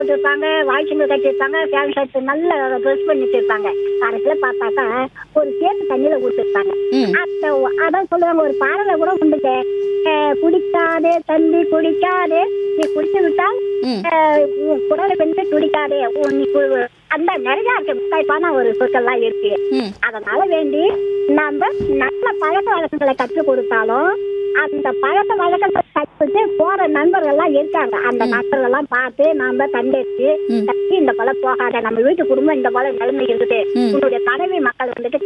போட்டிருப்பாங்க வாய்ச்சிங்க கட்டியிருப்பாங்க fan shirt நல்ல ட்ரெஸ் பண்ணி வச்சிருப்பாங்க கடைசியில பார்த்தாக்கா ஒரு சேத்து தண்ணியில ஊத்திருப்பாங்க ம் அந்த அதான் சொல்லுவாங்க ஒரு பாடல கூட உண்டுங்க அஹ் குடிக்காதே தம்பி குடிக்காதே நீ குடிச்சு விட்டால் ம் அஹ் உன் குரலை வந்து துடிக்காதே உன் நீ கு- அந்த நிறைய இருக்கு முத்தாய்ப்பான ஒரு சொற்கள்லாம் இருக்கு ம் அதனால வேண்டி நாம நல்ல பழக்க வழக்கங்களை கற்றுக் கொடுத்தாலும் அந்த பழக்க வழக்கங்களை கற்றுட்டு போற நண்பர்கள் எல்லாம் இருக்காங்க அந்த நண்பர்கள் எல்லாம் பார்த்து நாம கண்டெடுத்து ம். தப்பி இந்த போல போகாத நம்ம வீட்டு குடும்பம் இந்த போல நிலைமை இருக்குது ம். உன்னுடைய கனவி மக்கள் வந்துட்டு